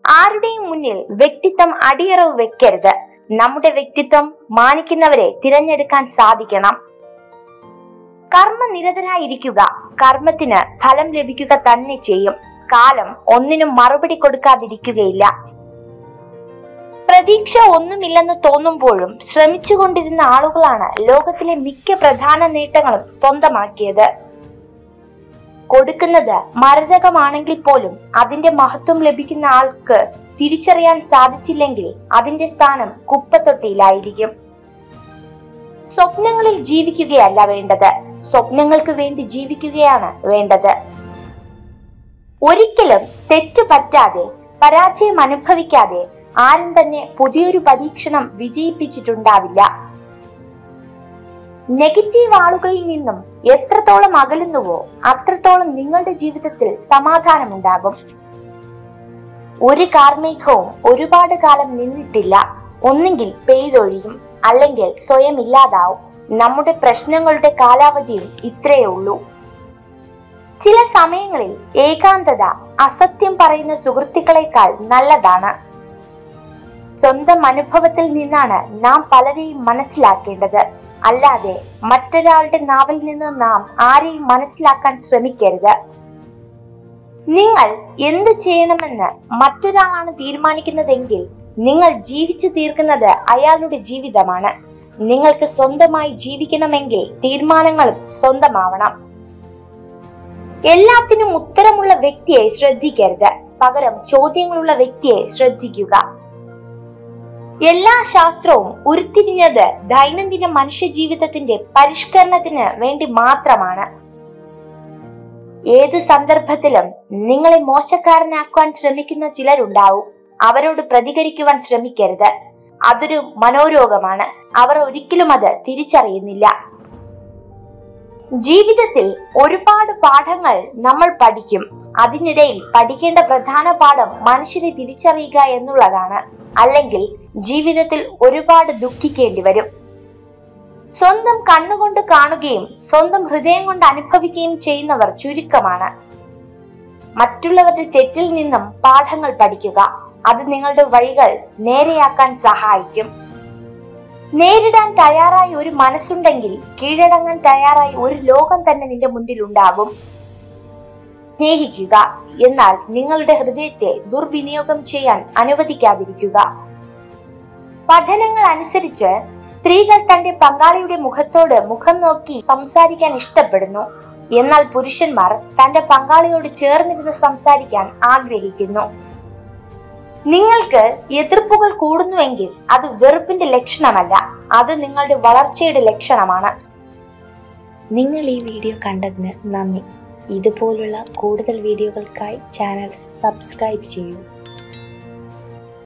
ആരുടെയും മുന്നിൽ വ്യക്തിത്വം അടിയറവ് വെക്കരുത് നമ്മുടെ വ്യക്തിത്വം മാനിക്കുന്നവരെ തിരഞ്ഞെടുക്കാൻ സാധിക്കണം കർമ്മനിരതരായിരിക്കുക കർമ്മത്തിന് ഫലം ലഭിക്കുക തന്നെ ചെയ്യും കാലം ഒന്നിനും മറുപടി കൊടുക്കാതിരിക്കുകയില്ല പ്രതീക്ഷ ഒന്നുമില്ലെന്ന് തോന്നുമ്പോഴും ശ്രമിച്ചുകൊണ്ടിരുന്ന ആളുകളാണ് ലോകത്തിലെ മിക്ക പ്രധാന നേട്ടങ്ങളും സ്വന്തമാക്കിയത് കൊടുക്കുന്നത് മരതകമാണെങ്കിൽ പോലും അതിന്റെ മഹത്വം ലഭിക്കുന്ന ആൾക്ക് തിരിച്ചറിയാൻ സാധിച്ചില്ലെങ്കിൽ അതിന്റെ സ്ഥാനം കുപ്പത്തൊട്ടിയിലായിരിക്കും സ്വപ്നങ്ങളിൽ ജീവിക്കുകയല്ല വേണ്ടത് സ്വപ്നങ്ങൾക്ക് വേണ്ടി ജീവിക്കുകയാണ് വേണ്ടത് ഒരിക്കലും തെറ്റ് പറ്റാതെ പരാജയം അനുഭവിക്കാതെ ആരും തന്നെ പുതിയൊരു പരീക്ഷണം വിജയിപ്പിച്ചിട്ടുണ്ടാവില്ല നെഗറ്റീവ് ആളുകളിൽ നിന്നും എത്രത്തോളം അകലുന്നുവോ അത്രത്തോളം നിങ്ങളുടെ ജീവിതത്തിൽ സമാധാനമുണ്ടാകും ഒരു കാർമേഘവും ഒരുപാട് കാലം നിന്നിട്ടില്ല ഒന്നെങ്കിൽ പെയ്തൊഴിയും അല്ലെങ്കിൽ സ്വയം ഇല്ലാതാവും നമ്മുടെ പ്രശ്നങ്ങളുടെ കാലാവധിയും ഇത്രയേ ഉള്ളൂ ചില സമയങ്ങളിൽ ഏകാന്തത അസത്യം പറയുന്ന സുഹൃത്തുക്കളെക്കാൾ നല്ലതാണ് സ്വന്തം അനുഭവത്തിൽ നിന്നാണ് നാം പലരെയും മനസ്സിലാക്കേണ്ടത് അല്ലാതെ മറ്റൊരാളുടെ നാവിൽ നിന്ന് നാം ആരെയും മനസ്സിലാക്കാൻ ശ്രമിക്കരുത് നിങ്ങൾ എന്ത് ചെയ്യണമെന്ന് മറ്റൊരാളാണ് തീരുമാനിക്കുന്നതെങ്കിൽ നിങ്ങൾ ജീവിച്ചു തീർക്കുന്നത് അയാളുടെ ജീവിതമാണ് നിങ്ങൾക്ക് സ്വന്തമായി ജീവിക്കണമെങ്കിൽ തീരുമാനങ്ങളും സ്വന്തമാവണം എല്ലാത്തിനും ഉത്തരമുള്ള വ്യക്തിയെ ശ്രദ്ധിക്കരുത് പകരം ചോദ്യങ്ങളുള്ള വ്യക്തിയെ ശ്രദ്ധിക്കുക എല്ലാ ശാസ്ത്രവും ഉരുത്തിരിഞ്ഞത് ദൈനംദിന മനുഷ്യ ജീവിതത്തിന്റെ പരിഷ്കരണത്തിന് വേണ്ടി മാത്രമാണ് ഏതു സന്ദർഭത്തിലും നിങ്ങളെ മോശക്കാരനാക്കുവാൻ ശ്രമിക്കുന്ന ചിലരുണ്ടാവും അവരോട് പ്രതികരിക്കുവാൻ ശ്രമിക്കരുത് അതൊരു മനോരോഗമാണ് അവർ ഒരിക്കലും അത് തിരിച്ചറിയുന്നില്ല ജീവിതത്തിൽ ഒരുപാട് പാഠങ്ങൾ നമ്മൾ പഠിക്കും അതിനിടയിൽ പഠിക്കേണ്ട പ്രധാന പാഠം മനുഷ്യരെ തിരിച്ചറിയുക എന്നുള്ളതാണ് അല്ലെങ്കിൽ ജീവിതത്തിൽ ഒരുപാട് ദുഃഖിക്കേണ്ടി വരും സ്വന്തം കണ്ണുകൊണ്ട് കാണുകയും സ്വന്തം ഹൃദയം കൊണ്ട് അനുഭവിക്കുകയും ചെയ്യുന്നവർ ചുരുക്കമാണ് മറ്റുള്ളവരുടെ തെറ്റിൽ നിന്നും പാഠങ്ങൾ പഠിക്കുക അത് നിങ്ങളുടെ വഴികൾ നേരെയാക്കാൻ സഹായിക്കും നേരിടാൻ തയ്യാറായി ഒരു മനസ്സുണ്ടെങ്കിൽ കീഴടങ്ങാൻ തയ്യാറായി ഒരു ലോകം തന്നെ നിന്റെ മുന്നിൽ ഉണ്ടാകും സ്നേഹിക്കുക എന്നാൽ നിങ്ങളുടെ ഹൃദയത്തെ ദുർവിനിയോഗം ചെയ്യാൻ അനുവദിക്കാതിരിക്കുക പഠനങ്ങൾ അനുസരിച്ച് സ്ത്രീകൾ തന്റെ പങ്കാളിയുടെ മുഖത്തോട് മുഖം നോക്കി സംസാരിക്കാൻ ഇഷ്ടപ്പെടുന്നു എന്നാൽ പുരുഷന്മാർ തന്റെ പങ്കാളിയോട് ചേർന്നിരുന്ന് സംസാരിക്കാൻ ആഗ്രഹിക്കുന്നു നിങ്ങൾക്ക് എതിർപ്പുകൾ കൂടുന്നുവെങ്കിൽ അത് വെറുപ്പിന്റെ ലക്ഷണമല്ല അത് നിങ്ങളുടെ വളർച്ചയുടെ ലക്ഷണമാണ് നിങ്ങൾ ഈ വീഡിയോ കണ്ടതിന് നന്ദി ഇതുപോലുള്ള കൂടുതൽ വീഡിയോകൾക്കായി ചാനൽ സബ്സ്ക്രൈബ് ചെയ്യൂ